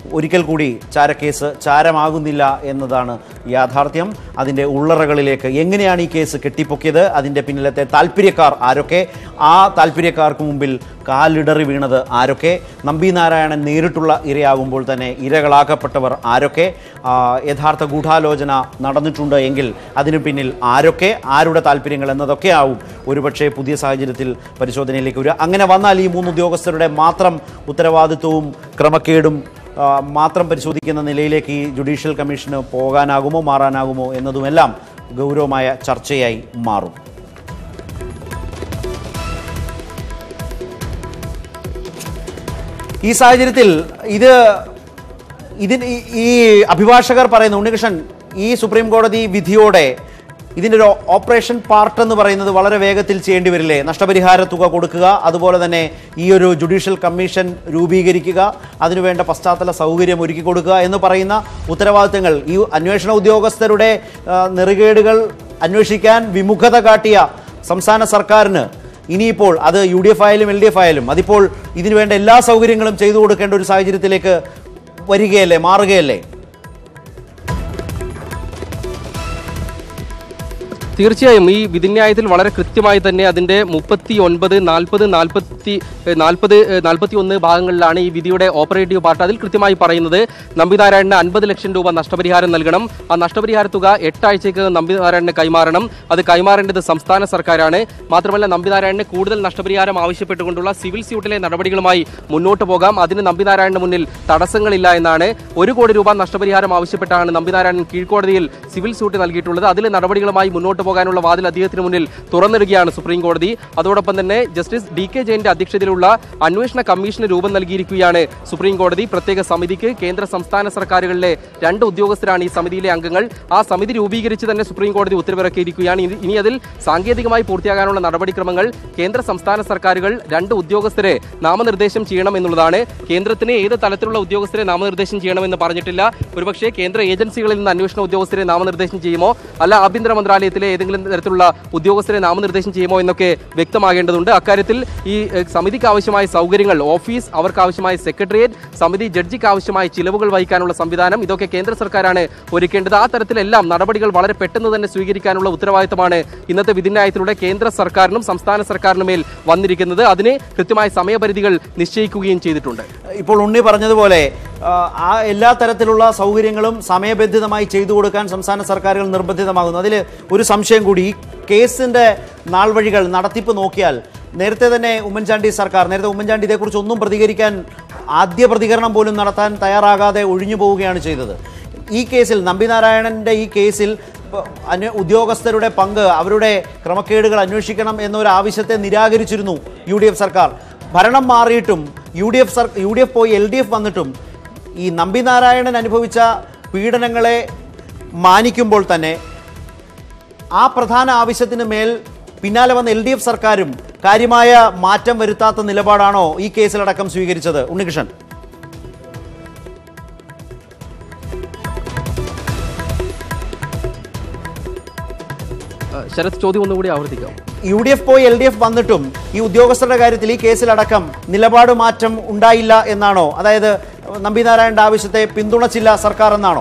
ഒരിക്കൽ കൂടി ചാരക്കേസ് ചാരമാകുന്നില്ല എന്നതാണ് യാഥാർത്ഥ്യം അതിൻ്റെ ഉള്ളറകളിലേക്ക് എങ്ങനെയാണ് ഈ കേസ് കെട്ടിപ്പൊക്കിയത് അതിൻ്റെ പിന്നിലത്തെ താല്പര്യക്കാർ ആരൊക്കെ ആ താല്പര്യക്കാർക്ക് മുമ്പിൽ കാലിടറി വീണത് ആരൊക്കെ നമ്പി നാരായണൻ നേരിട്ടുള്ള ഇരയാകുമ്പോൾ തന്നെ ഇരകളാക്കപ്പെട്ടവർ ആരൊക്കെ ആ, യഥാർത്ഥ ഗൂഢാലോചന നടന്നിട്ടുണ്ട് എങ്കിൽ അതിനു പിന്നിൽ ആരൊക്കെ ആരുടെ താല്പര്യങ്ങൾ എന്നതൊക്കെ ആവും ഒരുപക്ഷെ പുതിയ സാഹചര്യത്തിൽ പരിശോധനയിലേക്ക് വരിക അങ്ങനെ വന്നാൽ ഈ മൂന്ന് ഉദ്യോഗസ്ഥരുടെ മാത്രം ഉത്തരവാദിത്വവും ക്രമക്കേടും ആ, മാത്രം പരിശോധിക്കുന്ന നിലയിലേക്ക് ഈ ജുഡീഷ്യൽ കമ്മീഷന് പോകാനാകുമോ മാറാനാകുമോ എന്നതുമെല്ലാം ഗൗരവമായ ചർച്ചയായി മാറും ഈ സാഹചര്യത്തിൽ ഇത് ഇതിന് ഈ- ഈ അഭിഭാഷകർ പറയുന്ന ഉണ്ണികൃഷ്ണൻ ഈ സുപ്രീം കോടതി വിധിയോടെ ഇതിൻ്റെ ഒരു ഓപ്പറേഷൻ പാർട്ട് എന്ന് പറയുന്നത് വളരെ വേഗത്തിൽ ചെയ്യേണ്ടി വരില്ലേ നഷ്ടപരിഹാര തുക കൊടുക്കുക അതുപോലെ തന്നെ ഈ ഒരു ജുഡീഷ്യൽ കമ്മീഷൻ രൂപീകരിക്കുക അതിനുവേണ്ട പശ്ചാത്തല സൗകര്യം ഒരുക്കി കൊടുക്കുക എന്ന് പറയുന്ന ഉത്തരവാദിത്തങ്ങൾ ഈ അന്വേഷണ ഉദ്യോഗസ്ഥരുടെ ആ, നെറുകേടുകൾ അന്വേഷിക്കാൻ വിമുഖത കാട്ടിയ സംസ്ഥാന സർക്കാരിന് ഇനിയിപ്പോൾ അത് യു ഡി എഫ് ആയാലും എൽ ഡി എഫ് ആയാലും അതിപ്പോൾ ഇതിനു വേണ്ട എല്ലാ സൗകര്യങ്ങളും ചെയ്തു കൊടുക്കേണ്ട ഒരു സാഹചര്യത്തിലേക്ക് വരികയല്ലേ മാറുകയല്ലേ തീർച്ചയായും ഈ വിധിന്യായത്തിൽ വളരെ കൃത്യമായി തന്നെ അതിന്റെ മുപ്പത്തി ഒൻപത് നാൽപ്പത് നാൽപ്പത്തി നാൽപ്പത് നാൽപ്പത്തി ഒന്ന് ഭാഗങ്ങളിലാണ് ഈ വിധിയുടെ ഓപ്പറേറ്റീവ് പാർട്ട് അതിൽ കൃത്യമായി പറയുന്നത് നമ്പിനാരായണന് അൻപത് ലക്ഷം രൂപ നഷ്ടപരിഹാരം നൽകണം ആ നഷ്ടപരിഹാര തുക എട്ടാഴ്ചയ്ക്ക് നമ്പിനാരായണന് കൈമാറണം അത് കൈമാറേണ്ടത് സംസ്ഥാന സർക്കാരാണ് മാത്രമല്ല നമ്പിനാരായണന് കൂടുതൽ നഷ്ടപരിഹാരം ആവശ്യപ്പെട്ടുകൊണ്ടുള്ള സിവിൽ സ്യൂട്ടിലെ നടപടികളുമായി മുന്നോട്ട് പോകാം അതിന് നമ്പിനാരായണന് മുന്നിൽ തടസ്സങ്ങളില്ല എന്നാണ് ഒരു കോടി രൂപ നഷ്ടപരിഹാരം ആവശ്യപ്പെട്ടാണ് നമ്പിനാരായണൻ കീഴ്ക്കോടതിയിൽ സിവിൽ സ്യൂട്ട് നൽകിയിട്ടുള്ളത് അതിലെ നടപടികളുമായി മുന്നോട്ട് പോകാനുള്ള വാതിൽ അദ്ദേഹത്തിന് മുന്നിൽ തുറന്നിടുകയാണ് സുപ്രീം കോടതി അതോടൊപ്പം തന്നെ ജസ്റ്റിസ് ഡി കെ ജയന്റെ അധ്യക്ഷതയിലുള്ള അന്വേഷണ കമ്മീഷന് രൂപം നൽകിയിരിക്കുകയാണ് സുപ്രീം കോടതി പ്രത്യേക സമിതിക്ക് കേന്ദ്ര സംസ്ഥാന സർക്കാരുകളിലെ രണ്ട് ഉദ്യോഗസ്ഥരാണ് ഈ സമിതിയിലെ അംഗങ്ങൾ ആ സമിതി രൂപീകരിച്ച് തന്നെ സുപ്രീം കോടതി ഉത്തരവിറക്കിയിരിക്കുകയാണ് ഇനി- ഇനി അതിൽ സാങ്കേതികമായി പൂർത്തിയാകാനുള്ള നടപടിക്രമങ്ങൾ കേന്ദ്ര സംസ്ഥാന സർക്കാരുകൾ രണ്ട് ഉദ്യോഗസ്ഥരെ നാമനിർദ്ദേശം ചെയ്യണം എന്നുള്ളതാണ് കേന്ദ്രത്തിന് ഏത് തലത്തിലുള്ള ഉദ്യോഗസ്ഥരെ നാമനിർദ്ദേശം ചെയ്യണമെന്ന് പറഞ്ഞിട്ടില്ല ഒരുപക്ഷേ കേന്ദ്ര ഏജൻസികളിൽ നിന്ന് അന്വേഷണ ഉദ്യോഗസ്ഥരെ നാമനിർദ്ദേശം ചെയ്യുമോ അല്ല ആഭ്യന്തര മന്ത്രാലയത്തിലെ ഏതെങ്കിലും തരത്തിലുള്ള ഉദ്യോഗസ്ഥരെ നാമനിർദ്ദേശം ചെയ്യുമോ എന്നൊക്കെ വ്യക്തമാകേണ്ടതുണ്ട് അക്കാര്യത്തിൽ ഈ എഹ്, സമിതിക്ക് ആവശ്യമായ സൗകര്യങ്ങൾ ഓഫീസ് അവർക്ക് ആവശ്യമായ സെക്രട്ടേറിയറ്റ് സമിതി ജഡ്ജിക്ക് ആവശ്യമായ ചിലവുകൾ വഹിക്കാനുള്ള സംവിധാനം ഇതൊക്കെ കേന്ദ്ര സർക്കാരാണ് ഒരുക്കേണ്ടത് ആ തരത്തിലെല്ലാം നടപടികൾ വളരെ പെട്ടെന്ന് തന്നെ സ്വീകരിക്കാനുള്ള ഉത്തരവാദിത്തമാണ് ഇന്നത്തെ വിധിന്യായത്തിലൂടെ കേന്ദ്ര സർക്കാരിനും സംസ്ഥാന സർക്കാരിനും മേൽ വന്നിരിക്കുന്നത് അതിന് കൃത്യമായ സമയപരിധികൾ നിശ്ചയിക്കുകയും ചെയ്തിട്ടുണ്ട് ഇപ്പോൾ ഉണ്ണി പറഞ്ഞതുപോലെ ആ, ആ എല്ലാ തരത്തിലുള്ള സൗകര്യങ്ങളും സമയബന്ധിതമായി ചെയ്തു കൊടുക്കാൻ സംസ്ഥാന സർക്കാരുകൾ നിർബന്ധിതമാകുന്നു അതിൽ ഒരു സംശയം കൂടി ഈ കേസിൻ്റെ നാൾവഴികൾ നടത്തിപ്പ് നോക്കിയാൽ നേരത്തെ തന്നെ ഉമ്മൻചാണ്ടി സർക്കാർ നേരത്തെ ഉമ്മൻചാണ്ടി ഇതേക്കുറിച്ച് ഒന്നും പ്രതികരിക്കാൻ ആദ്യ പ്രതികരണം പോലും നടത്താൻ തയ്യാറാകാതെ ഒഴിഞ്ഞു പോവുകയാണ് ചെയ്തത് ഈ കേസിൽ നമ്പിനാരായണൻ്റെ ഈ കേസിൽ ഇപ്പൊ അന്വ ഉദ്യോഗസ്ഥരുടെ പങ്ക് അവരുടെ ക്രമക്കേടുകൾ അന്വേഷിക്കണം എന്നൊരു ആവശ്യത്തെ നിരാകരിച്ചിരുന്നു യു ഡി എഫ് സർക്കാർ ഭരണം മാറിയിട്ടും യു ഡി എഫ് സർ യു ഡി എഫ് പോയി എൽ ഡി എഫ് വന്നിട്ടും ഈ നമ്പിനാരായണൻ അനുഭവിച്ച പീഡനങ്ങളെ മാനിക്കുമ്പോൾ തന്നെ ആ പ്രധാന ആവശ്യത്തിന് മേൽ പിന്നാലെ വന്ന എൽ ഡി എഫ് സർക്കാരും കാര്യമായ മാറ്റം വരുത്താത്ത നിലപാടാണോ ഈ കേസിലടക്കം സ്വീകരിച്ചത് ഉണ്ണികൃഷ്ണൻ ഏഹ്, ശരത് ചോദ്യം ഒന്നുകൂടി ആവർത്തിക്കാം യു ഡി എഫ് പോയി എൽ ഡി എഫ് വന്നിട്ടും ഈ ഉദ്യോഗസ്ഥരുടെ കാര്യത്തിൽ ഈ കേസിലടക്കം നിലപാട് മാറ്റം ഉണ്ടായില്ല എന്നാണോ അതായത് നമ്പിനാരായണന്റെ ആവശ്യത്തെ പിന്തുണച്ചില്ല സർക്കാർ എന്നാണോ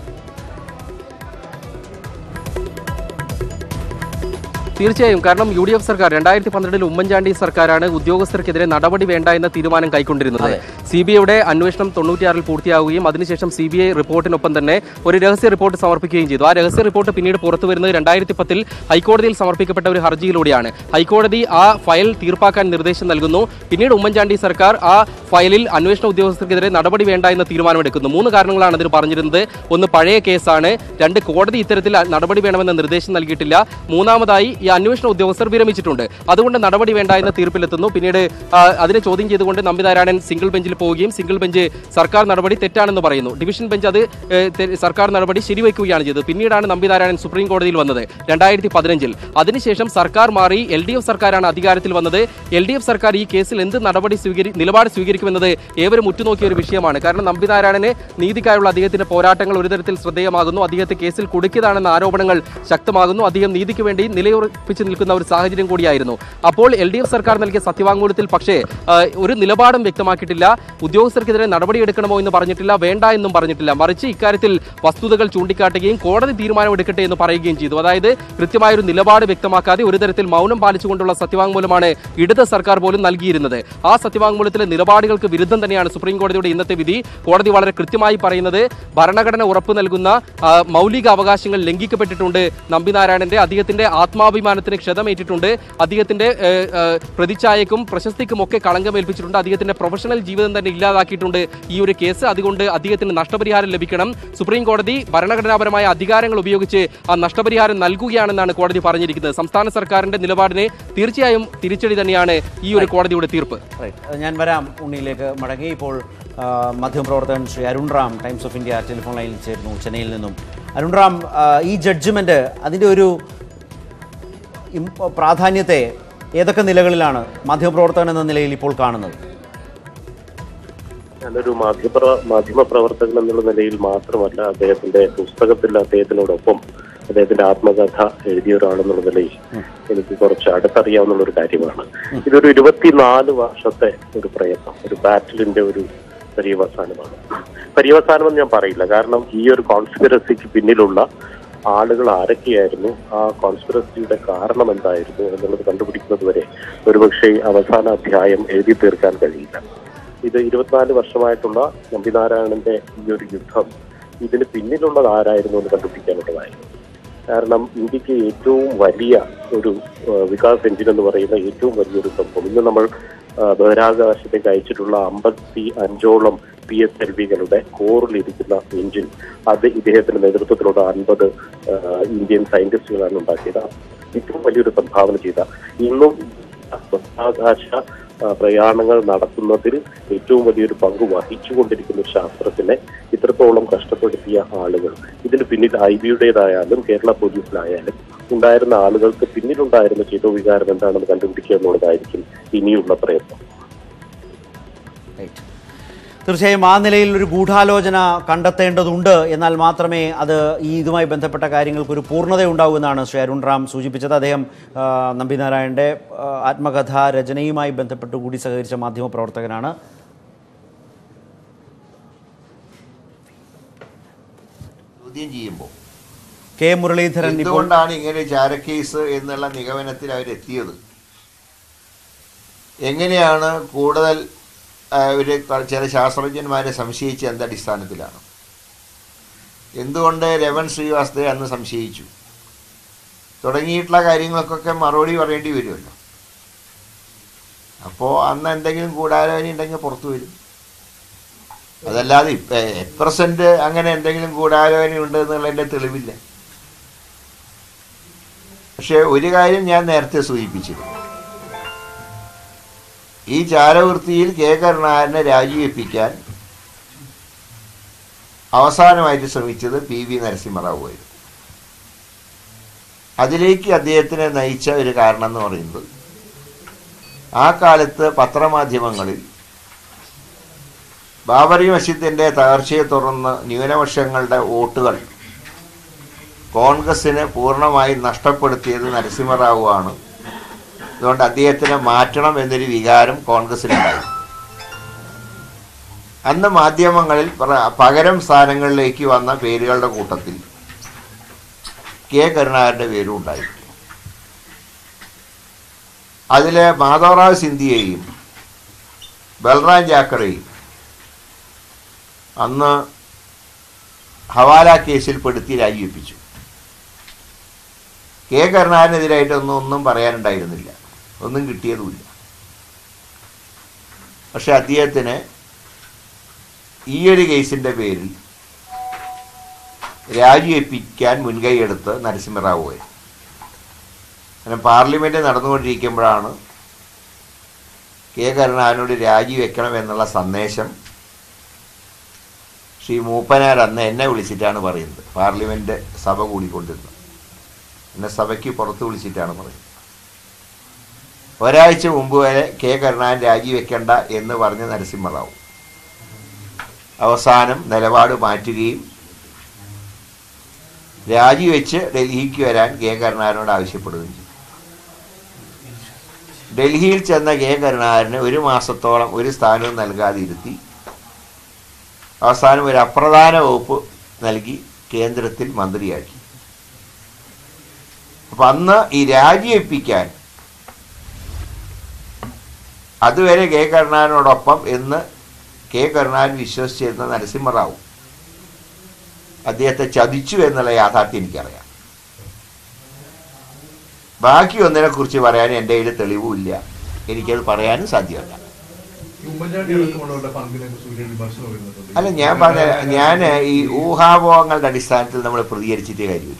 തീർച്ചയായും കാരണം യു ഡി എഫ് സർക്കാർ രണ്ടായിരത്തി പന്ത്രണ്ടിൽ ഉമ്മൻചാണ്ടി സർക്കാരാണ് ഉദ്യോഗസ്ഥർക്കെതിരെ നടപടി വേണ്ട എന്ന തീരുമാനം കൈക്കൊണ്ടിരുന്നത് സി ബി ഐയുടെ അന്വേഷണം തൊണ്ണൂറ്റിയാറിൽ പൂർത്തിയാവുകയും അതിനുശേഷം സി ബി ഐ റിപ്പോർട്ടിനൊപ്പം തന്നെ ഒരു രഹസ്യ റിപ്പോർട്ട് സമർപ്പിക്കുകയും ചെയ്തു ആ രഹസ്യ റിപ്പോർട്ട് പിന്നീട് പുറത്തു വരുന്നത് രണ്ടായിരത്തി പത്തിൽ ഹൈക്കോടതിയിൽ സമർപ്പിക്കപ്പെട്ട ഒരു ഹർജിയിലൂടെയാണ് ഹൈക്കോടതി ആ ഫയൽ തീർപ്പാക്കാൻ നിർദ്ദേശം നൽകുന്നു പിന്നീട് ഉമ്മൻചാണ്ടി സർക്കാർ ആ ഫയലിൽ അന്വേഷണ ഉദ്യോഗസ്ഥർക്കെതിരെ നടപടി വേണ്ട എന്ന തീരുമാനമെടുക്കുന്നു മൂന്ന് കാരണങ്ങളാണ് അതിന് പറഞ്ഞിരുന്നത് ഒന്ന് പഴയ കേസാണ് രണ്ട് കോടതി ഇത്തരത്തിൽ നടപടി വേണമെന്ന നിർദ്ദേശം നൽകിയിട്ടില്ല മൂന്നാമതായി ഈ അന്വേഷണ ഉദ്യോഗസ്ഥർ വിരമിച്ചിട്ടുണ്ട് അതുകൊണ്ട് നടപടി വേണ്ട എന്ന തീർപ്പിലെത്തുന്നു പിന്നീട് ആ, അതിനെ ചോദ്യം ചെയ്തുകൊണ്ട് നമ്പിനാരായണൻ സിംഗിൾ ബെഞ്ചിൽ പോവുകയും സിംഗിൾ ബെഞ്ച് സർക്കാർ നടപടി തെറ്റാണെന്ന് പറയുന്നു ഡിവിഷൻ ബെഞ്ച് അത് ഏ, തെ- സർക്കാർ നടപടി ശരിവയ്ക്കുകയാണ് ചെയ്തത് പിന്നീടാണ് നമ്പിനാരായണൻ സുപ്രീം കോടതിയിൽ വന്നത് രണ്ടായിരത്തി പതിനഞ്ചിൽ അതിനുശേഷം സർക്കാർ മാറി എൽ ഡി എഫ് സർക്കാരാണ് അധികാരത്തിൽ വന്നത് എൽ ഡി എഫ് സർക്കാർ ഈ കേസിൽ എന്ത് നടപടി സ്വീകരി നിലപാട് സ്വീകരിക്കുമെന്നത് ഏവരും ഉറ്റുനോക്കിയ ഒരു വിഷയമാണ് കാരണം നമ്പിനാരായണന് നീതിക്കായുള്ള അദ്ദേഹത്തിന്റെ പോരാട്ടങ്ങൾ ഒരു തരത്തിൽ ശ്രദ്ധേയമാകുന്നു അദ്ദേഹത്തെ കേസിൽ കുടുക്കിയതാണെന്ന ആരോപണങ്ങൾ ശക്തമാകുന്നു അദ്ദേഹം നീതിക്ക് വേണ്ടി നിലയുറപ്പിച്ച് നിൽക്കുന്ന ഒരു സാഹചര്യം കൂടിയായിരുന്നു അപ്പോൾ എൽ ഡി എഫ് സർക്കാർ നൽകിയ സത്യവാങ്മൂലത്തിൽ പക്ഷേ ആ, ഒരു നിലപാടും വ്യക്തമാക്കിയിട്ടില്ല ഉദ്യോഗസ്ഥർക്കെതിരെ നടപടിയെടുക്കണമോ എന്ന് പറഞ്ഞിട്ടില്ല വേണ്ട എന്നും പറഞ്ഞിട്ടില്ല മറിച്ച് ഇക്കാര്യത്തിൽ വസ്തുതകൾ ചൂണ്ടിക്കാട്ടുകയും കോടതി തീരുമാനമെടുക്കട്ടെ എന്ന് പറയുകയും ചെയ്തു അതായത് കൃത്യമായൊരു നിലപാട് വ്യക്തമാക്കാതെ ഒരു തരത്തിൽ മൗനം പാലിച്ചുകൊണ്ടുള്ള സത്യവാങ്മൂലമാണ് ഇടത് സർക്കാർ പോലും നൽകിയിരുന്നത് ആ സത്യവാങ്മൂലത്തിലെ നിലപാടുകൾക്ക് വിരുദ്ധം തന്നെയാണ് സുപ്രീം കോടതിയുടെ ഇന്നത്തെ വിധി കോടതി വളരെ കൃത്യമായി പറയുന്നത് ഭരണഘടന ഉറപ്പു നൽകുന്ന ആ, മൗലിക അവകാശങ്ങൾ ലംഘിക്കപ്പെട്ടിട്ടുണ്ട് നമ്പിനാരായണന്റെ അദ്ദേഹത്തിന്റെ ആത്മാഭിമാനത്തിന് ക്ഷതമേറ്റിട്ടുണ്ട് അദ്ദേഹത്തിന്റെ ഏ, ഏ, പ്രതിച്ഛായക്കും പ്രശസ്തിക്കും ഒക്കെ കളങ്കമേൽപ്പിച്ചിട്ടുണ്ട് അദ്ദേഹത്തിന്റെ പ്രൊഫഷണൽ ജീവിതം തന്നെ ഇല്ലാതാക്കിയിട്ടുണ്ട് ഈ ഒരു കേസ് അതുകൊണ്ട് അദ്ദേഹത്തിന് നഷ്ടപരിഹാരം ലഭിക്കണം സുപ്രീം കോടതി ഭരണഘടനാപരമായ അധികാരങ്ങൾ ഉപയോഗിച്ച് ആ നഷ്ടപരിഹാരം നൽകുകയാണെന്നാണ് കോടതി പറഞ്ഞിരിക്കുന്നത് സംസ്ഥാന സർക്കാരിന്റെ നിലപാടിന് തീർച്ചയായും തിരിച്ചടി തന്നെയാണ് ഈ ഒരു കോടതിയുടെ തീർപ്പ് റൈറ്റ് ഞാൻ വരാം ഉണ്ണിയിലേക്ക് മടങ്ങി ഇപ്പോൾ ആ, മാധ്യമപ്രവർത്തകൻ Shri Arun Ram Times of India telephone ലൈനിൽ ചേർന്നു ചെന്നൈയിൽ നിന്നും അരുൺ റാം ആ, ഈ ജഡ്ജ്മെന്റ് അതിൻ്റെ ഒരു ഇം- പ്രാധാന്യത്തെ ഏതൊക്കെ നിലകളിലാണ് മാധ്യമപ്രവർത്തകൻ എന്ന നിലയിൽ ഇപ്പോൾ കാണുന്നത് ഞാനൊരു മാധ്യമ മാധ്യമപ്രവർത്തകൻ എന്നുള്ള നിലയിൽ മാത്രമല്ല അദ്ദേഹത്തിന്റെ പുസ്തകത്തിൽ അദ്ദേഹത്തിനോടൊപ്പം അദ്ദേഹത്തിന്റെ ആത്മകഥ എഴുതിയ ഒരാളെന്നുള്ള നിലയിൽ എനിക്ക് കുറച്ച് അടുത്തറിയാവുന്ന ഒരു കാര്യമാണ് ഇതൊരു ഇരുപത്തിനാല് വർഷത്തെ ഒരു പ്രയത്നം ഒരു ബാറ്റിലിന്റെ ഒരു പര്യവസാനമാണ് പര്യവസാനം എന്ന് ഞാൻ പറയില്ല കാരണം ഈ ഒരു കോൺസ്പിറസിക്ക് പിന്നിലുള്ള ആളുകൾ ആരൊക്കെയായിരുന്നു ആ കോൺസ്പിറസിയുടെ കാരണം എന്തായിരുന്നു എന്നുള്ളത് കണ്ടുപിടിക്കുന്നത് വരെ ഒരുപക്ഷെ ഈ അവസാന അധ്യായം എഴുതി തീർക്കാൻ കഴിയില്ല ഇത് ഇരുപത്തിനാല് വർഷമായിട്ടുള്ള നമ്പിനാരായണന്റെ ഈ ഒരു യുദ്ധം ഇതിന് പിന്നിലുള്ളത് ആരായിരുന്നു എന്ന് കണ്ടുപിടിക്കാനുള്ളതായിരുന്നു കാരണം ഇന്ത്യക്ക് ഏറ്റവും വലിയ ഒരു ആ, വികാസ് എഞ്ചിൻ എന്ന് പറയുന്ന ഏറ്റവും വലിയൊരു സംഭവം ഇന്ന് നമ്മൾ ആ, ബഹിരാകാശത്തേക്ക് അയച്ചിട്ടുള്ള അമ്പത്തി അഞ്ചോളം പി എസ് എൽ വികളുടെ കോറിലിരിക്കുന്ന എഞ്ചിൻ അത് ഇദ്ദേഹത്തിന്റെ നേതൃത്വത്തിലുള്ള അൻപത് ഇന്ത്യൻ സയന്റിസ്റ്റുകളാണ് ഉണ്ടാക്കിയത് ഏറ്റവും വലിയൊരു സംഭാവന ചെയ്ത ഇന്നും ബഹിരാകാശ ആ, പ്രയാണങ്ങൾ നടത്തുന്നതിൽ ഏറ്റവും വലിയൊരു പങ്ക് വഹിച്ചുകൊണ്ടിരിക്കുന്ന ഒരു ശാസ്ത്രത്തിനെ ഇത്രത്തോളം കഷ്ടപ്പെടുത്തിയ ആളുകൾ ഇതിന് പിന്നിൽ ഐ ബിയുടേതായാലും കേരള പോലീസിലായാലും ഉണ്ടായിരുന്ന ആളുകൾക്ക് പിന്നിലുണ്ടായിരുന്ന ചേതോവികാരം എന്താണെന്ന് കണ്ടുപിടിക്കുക എന്നുള്ളതായിരിക്കും ഇനിയുള്ള പ്രയത്നം റൈറ്റ് തീർച്ചയായും ആ നിലയിൽ ഒരു ഗൂഢാലോചന കണ്ടെത്തേണ്ടതുണ്ട് എന്നാൽ മാത്രമേ അത് ഈ ഇതുമായി ബന്ധപ്പെട്ട കാര്യങ്ങൾക്ക് ഒരു പൂർണ്ണത ഉണ്ടാവുമെന്നാണ് ശ്രീ അരുൺ റാം സൂചിപ്പിച്ചത് അദ്ദേഹം ആ, നമ്പിനാരായണന്റെ ആ, ആത്മകഥാ രചനയുമായി ബന്ധപ്പെട്ട് കൂടി സഹകരിച്ച മാധ്യമപ്രവർത്തകനാണ് ചോദ്യം ചെയ്യുമ്പോൾ കെ മുരളീധരൻ ഇപ്പോൾ എന്തുകൊണ്ടാണ് ഇങ്ങനെ ചാരക്കേസ് എന്നുള്ള നിഗമനത്തിൽ അവരെത്തിയത് എങ്ങനെയാണ് കൂടുതൽ ആ, ഒരു ചില ശാസ്ത്രജ്ഞന്മാരെ സംശയിച്ച എന്തടിസ്ഥാനത്തിലാണ് എന്തുകൊണ്ട് രമൺ ശ്രീവാസ്തവെ അന്ന് സംശയിച്ചു തുടങ്ങിയിട്ടുള്ള കാര്യങ്ങൾക്കൊക്കെ മറുപടി പറയേണ്ടി വരുമല്ലോ അപ്പോൾ അന്ന് എന്തെങ്കിലും കൂടാലോചന ഉണ്ടെങ്കിൽ പുറത്തു വരും അതല്ലാതെ ഇപ്പം പ്രസന്റ് അങ്ങനെ എന്തെങ്കിലും ഗൂഢാലോചന ഉണ്ട് എന്നുള്ളതിൻ്റെ തെളിവില്ല പക്ഷെ ഒരു കാര്യം ഞാൻ നേരത്തെ സൂചിപ്പിച്ചിരുന്നു ഈ ചാരവൃത്തിയിൽ കെ കരുണാകരനെ രാജിവെപ്പിക്കാൻ അവസാനമായിട്ട് ശ്രമിച്ചത് പി വി നരസിംഹറാവു ആയിരുന്നു അതിലേക്ക് അദ്ദേഹത്തിനെ നയിച്ച ഒരു കാരണം എന്ന് പറയുന്നത് ആ കാലത്ത് പത്രമാധ്യമങ്ങളിൽ ബാബറി മസ്ജിദിന്റെ തകർച്ചയെ തുടർന്ന് ന്യൂനപക്ഷങ്ങളുടെ വോട്ടുകൾ കോൺഗ്രസിന് പൂർണ്ണമായി നഷ്ടപ്പെടുത്തിയത് നരസിംഹറാവു ആണ് അതുകൊണ്ട് അദ്ദേഹത്തിനെ മാറ്റണം എന്നൊരു വികാരം കോൺഗ്രസിനുണ്ടായി അന്ന് മാധ്യമങ്ങളിൽ പ്ര- പകരം സ്ഥാനങ്ങളിലേക്ക് വന്ന പേരുകളുടെ കൂട്ടത്തിൽ കെ കരുണാകരന്റെ പേരും ഉണ്ടായി അതിലെ മാധവറാവ് സിന്ധിയെയും ബൽറാം ജാക്കറെയും അന്ന് ഹവാല കേസിൽ പെടുത്തി രാജിവെപ്പിച്ചു കെ കരുണാകരനെതിരായിട്ടൊന്നും ഒന്നും പറയാനുണ്ടായിരുന്നില്ല ഒന്നും കിട്ടിയതുമില്ല പക്ഷെ അദ്ദേഹത്തിന് ഈ ഒരു കേസിൻ്റെ പേരിൽ രാജിവെപ്പിക്കാൻ മുൻകൈയെടുത്ത് നരസിംഹറാവു പോയി അങ്ങനെ പാർലമെൻറ്റ് നടന്നുകൊണ്ടിരിക്കുമ്പോഴാണ് കെ കരുണാകരനോട് രാജിവെക്കണം എന്നുള്ള സന്ദേശം ശ്രീ മൂപ്പനാർ അന്ന് എന്നെ വിളിച്ചിട്ടാണ് പറയുന്നത് പാർലമെൻറ്റ് സഭ കൂടിക്കൊണ്ടിരുന്നത് എന്നെ സഭയ്ക്ക് പുറത്ത് വിളിച്ചിട്ടാണ് പറയുന്നത് ഒരാഴ്ച മുമ്പ് വരെ കെ കരുണാകരൻ രാജിവെക്കണ്ട എന്ന് പറഞ്ഞ നരസിംഹറാവു അവസാനം നിലപാട് മാറ്റുകയും രാജിവെച്ച് ഡൽഹിക്ക് വരാൻ കെ കരുണാകരനോട് ആവശ്യപ്പെടുകയും ചെയ്തു ഡൽഹിയിൽ ചെന്ന കെ കരുണാകരന് ഒരു മാസത്തോളം ഒരു സ്ഥാനവും നൽകാതെ ഇരുത്തി അവസാനം ഒരു അപ്രധാന വകുപ്പ് നൽകി കേന്ദ്രത്തിൽ മന്ത്രിയാക്കി അപ്പം അന്ന് ഈ രാജിവെപ്പിക്കാൻ അതുവരെ കെ കരുണാകരനോടൊപ്പം എന്ന് കെ കരുണാകരൻ വിശ്വസിച്ചിരുന്ന നരസിംഹറാവു അദ്ദേഹത്തെ ചതിച്ചു എന്നുള്ള യാഥാർത്ഥ്യം എനിക്കറിയാം ബാക്കി ഒന്നിനെ കുറിച്ച് പറയാൻ എൻ്റെ കയ്യിൽ തെളിവുമില്ല എനിക്കത് പറയാനും സാധ്യമല്ല ഈ ഉമ്മൻചാണ്ടി അടക്കമുള്ളവരുടെ പങ്കിനെ കുറിച്ച് വലിയ വിമർശനം വരുന്നുണ്ട് അല്ല ഞാൻ പറഞ്ഞ ഞാൻ ഈ ഊഹാപോഹങ്ങളുടെ അടിസ്ഥാനത്തിൽ നമ്മൾ പ്രതികരിച്ചിട്ട് കാര്യമില്ല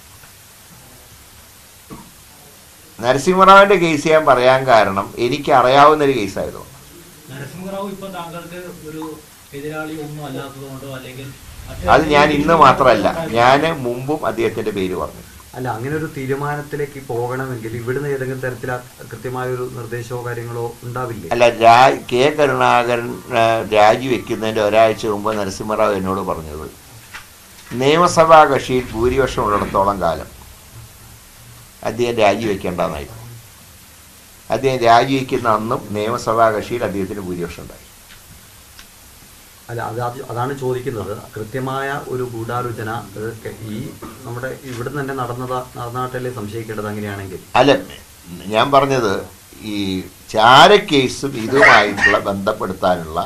നരസിംഹറാവിന്റെ കേസ് ഞാൻ പറയാൻ കാരണം എനിക്ക് അറിയാവുന്ന ഒരു കേസായതുകൊണ്ട് നരസിംഹറാവു ഇപ്പൊ താങ്കൾക്ക് ഒരു എതിരാളി ഒന്നും അല്ലാത്തതുകൊണ്ടോ അല്ലെങ്കിൽ അത് ഞാൻ ഇന്ന് മാത്രമല്ല ഞാൻ മുമ്പും അദ്ദേഹത്തിന്റെ പേര് പറഞ്ഞു അല്ല അങ്ങനെ ഒരു തീരുമാനത്തിലേക്ക് പോകണമെങ്കിൽ ഇവിടുന്ന് ഏതെങ്കിലും തരത്തിൽ കൃത്യമായ ഒരു നിർദ്ദേശമോ കാര്യങ്ങളോ ഉണ്ടാവില്ലേ അല്ല രാ കെ കരുണാകരൻ ആ, രാജിവെക്കുന്നതിൻ്റെ ഒരാഴ്ച മുമ്പ് നരസിംഹറാവ് എന്നോട് പറഞ്ഞത് നിയമസഭാ കക്ഷിയിൽ ഭൂരിപക്ഷം ഉള്ളിടത്തോളം കാലം അദ്ദേഹം രാജിവെക്കേണ്ടെന്നായിരുന്നു അദ്ദേഹം രാജിവെക്കുന്ന അന്നും നിയമസഭാ കക്ഷിയിൽ അദ്ദേഹത്തിന് ഭൂരിപക്ഷം ഉണ്ടായി അല്ല അത് അത് അതാണ് ചോദിക്കുന്നത് കൃത്യമായ ഒരു ഗൂഢാലോചന അത് ക- ഈ നമ്മുടെ ഇവിടുന്ന് തന്നെ നടന്നതാ നടന്നാട്ടല്ലേ സംശയിക്കേണ്ടത് അങ്ങനെയാണെങ്കിൽ അല്ല ഞാൻ പറഞ്ഞത് ഈ ചാരക്കേസും ഇതുമായിട്ടുള്ള ബന്ധപ്പെടുത്താനുള്ള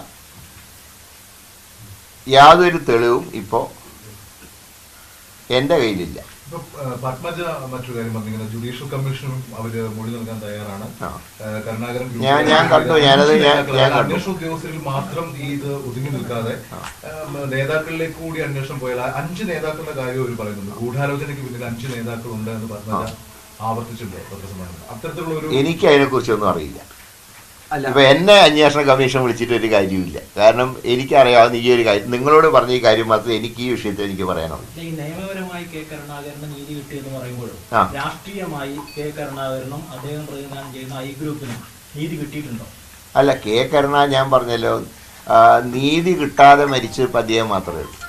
യാതൊരു തെളിവും ഇപ്പോൾ എൻ്റെ കയ്യിലില്ല ഇപ്പൊ ആ, പത്മജ മറ്റൊരു കാര്യം പറഞ്ഞിങ്ങനെ ജുഡീഷ്യൽ കമ്മീഷനും അവര് മൊഴി നൽകാൻ തയ്യാറാണ് ആ. ആ, കരുണാകരൻ ഗ്രൂപ്പ് ഞാൻ- ഞാൻ കണ്ടു, ഞാനത് ഞാൻ- നേതാക്കൾ, ഞാൻ കണ്ടു. അന്വേഷണ ഉദ്യോഗസ്ഥരിൽ മാത്രം ഈ ഇത് ഒതുങ്ങി നിൽക്കാതെ ആ, നേതാക്കളിലേക്ക് കൂടി അന്വേഷണം പോയാൽ ആ അഞ്ച് നേതാക്കളുടെ കാര്യം അവർ പറയുന്നുണ്ട് ഗൂഢാലോചനയ്ക്ക് പിന്നിൽ അഞ്ച് നേതാക്കളുണ്ട് എന്ന് പത്മജ ആവർത്തിച്ചിട്ടുണ്ട് പത്രസമ്മേളനത്തിൽ അത്തരത്തിലുള്ള ഒരു എനിക്ക് അതിനെക്കുറിച്ചൊന്നും അറിയില്ല അല്ല ഇപ്പൊ എന്നെ അന്വേഷണ കമ്മീഷൻ വിളിച്ചിട്ട് ഒരു കാര്യമില്ല കാരണം എനിക്കറിയാവുന്ന ഈ ഒരു കാര്യം നിങ്ങളോട് പറഞ്ഞ ഈ കാര്യം മാത്രമേ എനിക്ക് ഈ വിഷയത്തിൽ എനിക്ക് പറയാനുള്ളൂ ഈ നിയമപരമായി കെ കരുണാകരന് നീതി കിട്ടിയെന്ന് പറയുമ്പോഴും ആ. രാഷ്ട്രീയമായി കെ കരുണാകരനും അദ്ദേഹം പ്രതിനിധാനം ചെയ്യുന്ന ഐ ഗ്രൂപ്പിനും നീതി കിട്ടിയിട്ടുണ്ടോ അല്ല കെ കരുണ ഞാൻ പറഞ്ഞല്ലോ ആ, നീതി കിട്ടാതെ മരിച്ച ഇപ്പം അദ്ദേഹം മാത്രമേ ഉള്ളൂ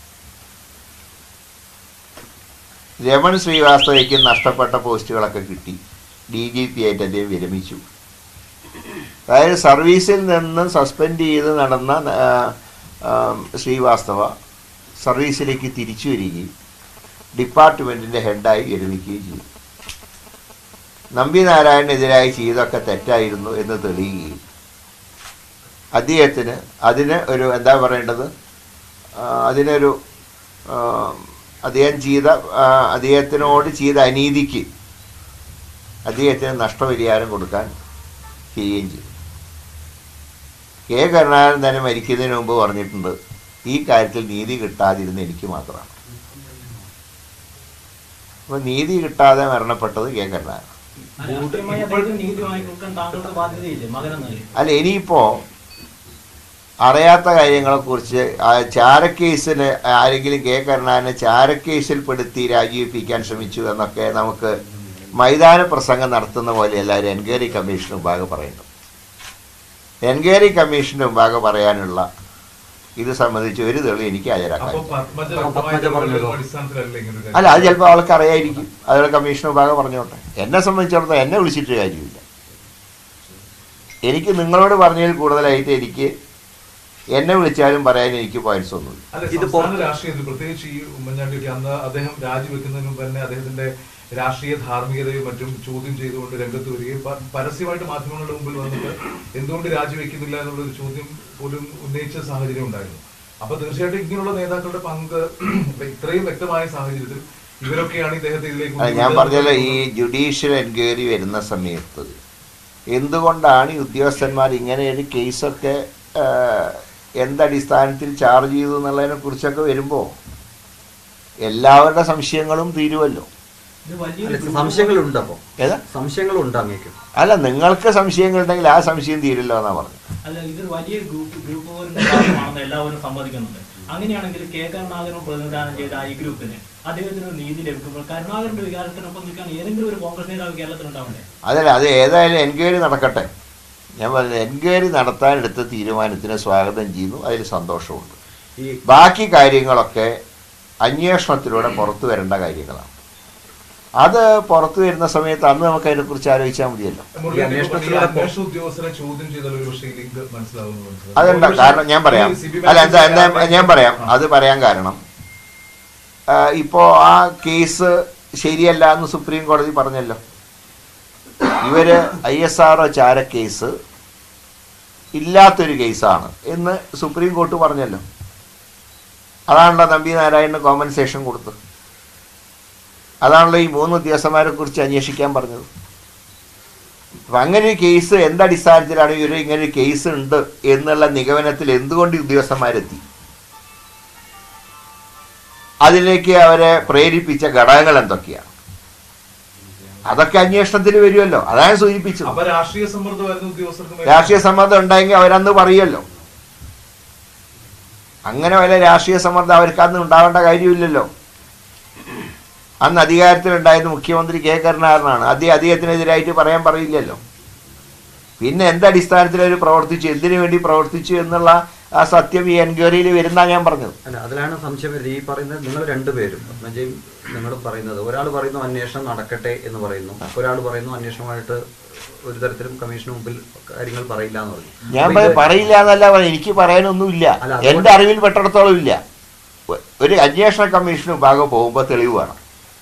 രമൺ ശ്രീവാസ്തവയ്ക്ക് നഷ്ടപ്പെട്ട പോസ്റ്റുകളൊക്കെ കിട്ടി ഡി ജി പി ആയിട്ട് അദ്ദേഹം വിരമിച്ചു അതായത് സർവീസിൽ നിന്ന് സസ്പെൻഡ് ചെയ്ത് നടന്ന ആ, ആ, ശ്രീവാസ്തവ സർവീസിലേക്ക് തിരിച്ചു വരികയും ഡിപ്പാർട്ട്മെൻറ്റിൻ്റെ ഹെഡായി വിരമിക്കുകയും ചെയ്തു നമ്പി നാരായണനെതിരായി ചെയ്തൊക്കെ തെറ്റായിരുന്നു എന്ന് തെളിയുകയും അദ്ദേഹത്തിന് അതിന് ഒരു എന്താ പറയേണ്ടത് ആ, അതിനൊരു ആ, അദ്ദേഹം ചെയ്ത ആ, അദ്ദേഹത്തിനോട് ചെയ്ത അനീതിക്ക് അദ്ദേഹത്തിന് നഷ്ടപരിഹാരം കൊടുക്കാൻ ചെയ്യുകയും ചെയ്തു കെ കരുണാകരൻ തന്നെ മരിക്കുന്നതിന് മുമ്പ് പറഞ്ഞിട്ടുണ്ട് ഈ കാര്യത്തിൽ നീതി കിട്ടാതിരുന്ന എനിക്ക് മാത്രമാണ് അപ്പോൾ നീതി കിട്ടാതെ മരണപ്പെട്ടത് കെ കരുണാകരൻ രാഷ്ട്രീയമായി അദ്ദേഹത്തിന് നീതി വാങ്ങിക്കൊടുക്കാൻ താങ്കൾക്ക് ബാധ്യതയില്ലേ മകനെന്ന നിലയിൽ അല്ല ഇനിയിപ്പോൾ അറിയാത്ത കാര്യങ്ങളെക്കുറിച്ച് ആ ചാരക്കേസിന് ആരെങ്കിലും കെ കരുണാകരനെ ചാരക്കേസിൽ പെടുത്തി രാജിവെപ്പിക്കാൻ ശ്രമിച്ചു എന്നൊക്കെ നമുക്ക് മൈതാന പ്രസംഗം നടത്തുന്ന പോലെ എല്ലാവരും എൻക്വയറി കമ്മീഷന് മുമ്പാകെ പറയുന്നു എൻക്വയറി കമ്മീഷന് മുമ്പാകെ പറയാനുള്ള ഇത് സംബന്ധിച്ച് ഒരു തെളിവ് എനിക്ക് ഹാജരാക്കാൻ അപ്പൊ പത്മജ പത്മജ വ്യക്തമായിട്ടുള്ള പറഞ്ഞതോ? ഒരു അടിസ്ഥാനത്തിലല്ല ഇങ്ങനെ ഒരു അല്ല അത് ചിലപ്പോൾ അവൾക്ക് അറിയായിരിക്കും അതുപോലെ കമ്മീഷൻ വിഭാഗം പറഞ്ഞോട്ടെ എന്നെ സംബന്ധിച്ചിടത്തോളം എന്നെ വിളിച്ചിട്ട് കാര്യമില്ല എനിക്ക് നിങ്ങളോട് പറഞ്ഞതിൽ കൂടുതലായിട്ട് എനിക്ക് എന്നെ വിളിച്ചാലും പറയാൻ എനിക്ക് പോയിന്റ്സ് ഒന്നുമില്ല അതെ ഇത് സംസ്ഥാന രാഷ്ട്രീയത്തിൽ പ്രത്യേകിച്ച് ഈ ഉമ്മൻചാണ്ടിയൊക്കെ അന്ന് അദ്ദേഹം രാജിവെക്കുന്നതിന് മുമ്പ് തന്നെ അദ്ദേഹത്തിന്റെ രാഷ്ട്രീയ ധാർമ്മികതയും മറ്റും ചോദ്യം ചെയ്തുകൊണ്ട് രംഗത്ത് വരികയും പ- പരസ്യമായിട്ട് മാധ്യമങ്ങളുടെ മുമ്പിൽ വന്നിട്ട് എന്തുകൊണ്ട് രാജിവെക്കുന്നില്ല എന്നുള്ള ഒരു ചോദ്യം പോലും ഉന്നയിച്ച സാഹചര്യം ഉണ്ടായിരുന്നു അപ്പൊ തീർച്ചയായിട്ടും ഇങ്ങനെയുള്ള നേതാക്കളുടെ പങ്ക് ഇത്രയും വ്യക്തമായ സാഹചര്യത്തിൽ ഇവരൊക്കെയാണ് ഇദ്ദേഹത്തെ ഇതിലേക്ക് അത് ഞാൻ പറഞ്ഞല്ലോ ഈ ജുഡീഷ്യൽ എൻക്വയറി വരുന്ന സമയത്ത് എന്തുകൊണ്ടാണ് ഈ ഉദ്യോഗസ്ഥന്മാർ ഇങ്ങനെ ഒരു കേസൊക്കെ ആ, എന്തടിസ്ഥാനത്തിൽ ചാർജ് ചെയ്തു എന്നുള്ളതിനെ കുറിച്ചൊക്കെ വരുമ്പോൾ എല്ലാവരുടെ സംശയങ്ങളും തീരുമല്ലോ ഇത് അല്ല വലിയൊരു സംശയങ്ങളുണ്ട് അപ്പോൾ ഏതാ സംശയങ്ങളുണ്ട് അങ്ങേക്കും അല്ല നിങ്ങൾക്ക് സംശയങ്ങളുണ്ടെങ്കിൽ ആ സംശയം തീരില്ലോ എന്നാ പറഞ്ഞു അല്ല ഇത് വലിയ ഗ്രൂപ്പ് ഗ്രൂപ്പ് പോലുള്ള കാര്യമാണെന്ന് എല്ലാവരും സമ്മതിക്കുന്നുണ്ട് അങ്ങനെയാണെങ്കിൽ കെ കരുണാകരൻ പ്രതിനിധാനം ചെയ്ത ഈ ഗ്രൂപ്പിന് അദ്ദേഹത്തിന് ഒരു നീതി ലഭിക്കുമ്പോൾ കരുണാകരന്റെ വികാരത്തിനൊപ്പം നിൽക്കാൻ ഏതെങ്കിലും ഒരു കോൺഗ്രസ് നേതാവ് കേരളത്തിൽ ഉണ്ടാവണ്ടേ അതല്ല അത് ഏതായാലും എൻക്വയറി നടക്കട്ടെ ഞാൻ പറഞ്ഞത് എൻക്വയറി നടത്താൻ എടുത്ത തീരുമാനത്തിനെ സ്വാഗതം ചെയ്യുന്നു അതിൽ സന്തോഷമുണ്ട് ഈ ബാക്കി കാര്യങ്ങളൊക്കെ അന്വേഷണത്തിലൂടെ പുറത്തു വരേണ്ട കാര്യങ്ങളാണ് അത് പുറത്തു വരുന്ന സമയത്ത് അന്ന് നമുക്ക് അതിനെക്കുറിച്ച് ആലോചിച്ചാൽ മതിയല്ലോ മുരളി, ഈ ഈ അന്വേഷണത്തിലൂടെ അന്വേഷണ ഉദ്യോഗസ്ഥരെ ചോദ്യം ചെയ്താൽ ഒരു പക്ഷേ ഈ ലിങ്ക് മനസ്സിലാവുന്നു മനസ്സിലാവും. അതുണ്ട് ഒരുപക്ഷേ കാരണം ഞാൻ പറയാം ഈ CB അല്ല എന്താ എന്താ ബാങ്കിന്റെ ഞാൻ പറയാം ആ. അത് പറയാൻ കാരണം ആ, ഇപ്പോ ആ കേസ് ശരിയല്ല എന്ന് സുപ്രീം കോടതി പറഞ്ഞല്ലോ ഇവര് ഐ എസ് ആർ ചാര കേസ് ഇല്ലാത്തൊരു കേസാണ് എന്ന് സുപ്രീം കോർട്ട് പറഞ്ഞല്ലോ അതാണല്ലോ നമ്പി നാരായണന് കോമ്പൻസേഷൻ കൊടുത്തത് അതാണല്ലോ ഈ മൂന്ന് ഉദ്യോഗസ്ഥന്മാരെ കുറിച്ച് അന്വേഷിക്കാൻ പറഞ്ഞത് അപ്പൊ അങ്ങനെ ഒരു കേസ് എന്തടിസ്ഥാനത്തിലാണ് ഇവർ ഇങ്ങനെ ഒരു കേസ് ഉണ്ട് എന്നുള്ള നിഗമനത്തിൽ എന്തുകൊണ്ട് ഈ ഉദ്യോഗസ്ഥന്മാരെത്തി അതിലേക്ക് അവരെ പ്രേരിപ്പിച്ച ഘടകങ്ങൾ എന്തൊക്കെയാണ് അതൊക്കെ അന്വേഷണത്തിൽ വരുമല്ലോ അതാണ് സൂചിപ്പിച്ചത് അപ്പൊ രാഷ്ട്രീയ സമ്മർദ്ദം വരുന്ന ഉദ്യോഗസ്ഥർക്ക് മേൽ- രാഷ്ട്രീയ സമ്മർദ്ദം ഉണ്ടെങ്കിൽ അവരന്ന് പറയുമല്ലോ അങ്ങനെ വല്ല രാഷ്ട്രീയ സമ്മർദ്ദം അവർക്ക് അന്ന് ഉണ്ടാവേണ്ട കാര്യമില്ലല്ലോ അന്ന് അധികാരത്തിലുണ്ടായത് മുഖ്യമന്ത്രി കെ കരുണാകരനാണ് അദ്ദേഹം അദ്ദേഹത്തിനെതിരായിട്ട് പറയാൻ പറയില്ലല്ലോ പിന്നെ എന്തടിസ്ഥാനത്തിൽ അവർ പ്രവർത്തിച്ചു എന്തിനു വേണ്ടി പ്രവർത്തിച്ചു എന്നുള്ള ആ സത്യം ഈ എൻക്വയറിയിൽ വരുന്ന ഞാൻ പറഞ്ഞത് അല്ല അതിലാണ് സംശയം വരുന്നത് ഈ പറയുന്നത് നിങ്ങൾ രണ്ടുപേരും പത്മജയും നിങ്ങൾ പറയുന്നത് ഒരാൾ പറയുന്നു അന്വേഷണം നടക്കട്ടെ എന്ന് പറയുന്നു ഒരാൾ പറയുന്നു അന്വേഷണമായിട്ട് ഒരു തരത്തിലും കമ്മീഷന് മുമ്പിൽ കാര്യങ്ങൾ പറയില്ല എന്ന് പറഞ്ഞു ഞാൻ അപ്പൊ ഇത് പറയില്ല എന്നല്ല പറഞ്ഞത്. എനിക്ക് പറയാനൊന്നുമില്ല അല്ല, അതുകൊണ്ട്- എന്റെ അറിവിൽ പെട്ടിടത്തോളം ഇല്ല ഒ- ഒരു അന്വേഷണ കമ്മീഷൻ വിഭാഗം പോകുമ്പോൾ തെളിവ് വേണം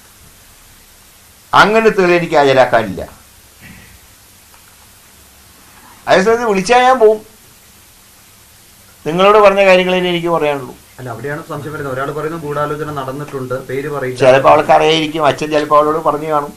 അങ്ങനെ തെളിവ് എനിക്ക് ഹാജരാക്കാനില്ല അതേസമയത്ത് വിളിച്ചാൽ ഞാൻ പോവും നിങ്ങളോട് പറഞ്ഞ കാര്യങ്ങളെ എനിക്ക് പറയാനുള്ളൂ അല്ല അവിടെയാണ് സംശയം വരുന്നത് ഒരാൾ പറയുന്നു ഗൂഢാലോചന നടന്നിട്ടുണ്ട് പേര് പറയില്ല ചിലപ്പോൾ അവൾക്ക് അറിയായിരിക്കും അച്ഛൻ ചിലപ്പോൾ അവളോട് പറഞ്ഞു കാണും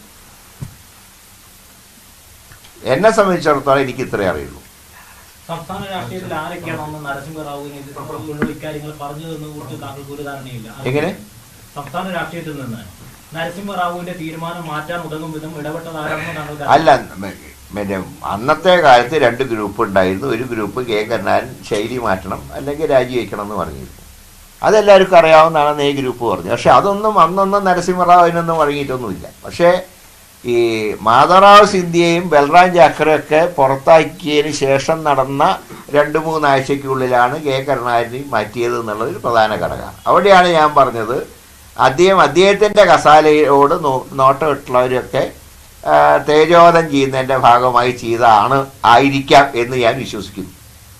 എന്നെ സംബന്ധിച്ചിടത്തോളം എനിക്ക് ഇത്രേ അറിയുള്ളൂ സംസ്ഥാന രാഷ്ട്രീയത്തിൽ ആരൊക്കെയാണെന്ന് നരസിംഹറാവുവിന് ഇത് ഉള്ള ഇക്കാര്യങ്ങൾ പറഞ്ഞതെന്ന് കുറിച്ച് താങ്കൾക്ക് ഒരു ധാരണയില്ല അത് എങ്ങനെ? സംസ്ഥാന രാഷ്ട്രീയത്തിൽ നിന്ന് നരസിംഹറാവുവിന്റെ തീരുമാനം മാറ്റാൻ ഉതകും വിധം ഇടപെട്ടതാരാണെന്ന് താങ്കൾക്ക് അല്ല മ- മറ്റേ അന്നത്തെ കാലത്ത് രണ്ട് ഗ്രൂപ്പ് ഉണ്ടായിരുന്നു ഒരു ഗ്രൂപ്പ് കെ കരുണാകരൻ ശൈലി മാറ്റണം അല്ലെങ്കിൽ രാജിവെക്കണം എന്ന് പറഞ്ഞിരുന്നു അതെല്ലാവർക്കും അറിയാവുന്നതാണെന്ന് ഈ ഗ്രൂപ്പ് പറഞ്ഞു പക്ഷെ അതൊന്നും അന്നൊന്നും നരസിംഹറാവ് അതിനൊന്നും വഴങ്ങിയിട്ടൊന്നുമില്ല പക്ഷേ ഈ മാധവറാവ് സിന്ധ്യയും ബൽറാം ജാക്കറൊക്കെ പുറത്താക്കിയതിന് ശേഷം നടന്ന രണ്ട് മൂന്നാഴ്ചയ്ക്കുള്ളിലാണ് കെ കരുണാകരനെ മാറ്റിയത് എന്നുള്ളത് ഒരു പ്രധാന ഘടകമാണ് അവിടെയാണ് ഞാൻ പറഞ്ഞത് അദ്ദേഹം അദ്ദേഹത്തിൻ്റെ കസാലയോട് നോ- നോട്ടമിട്ടുള്ളവരൊക്കെ ആ, തേജോധം ചെയ്യുന്നതിൻ്റെ ഭാഗമായി ചെയ്തതാണ് ആയിരിക്കാം എന്ന് ഞാൻ വിശ്വസിക്കുന്നു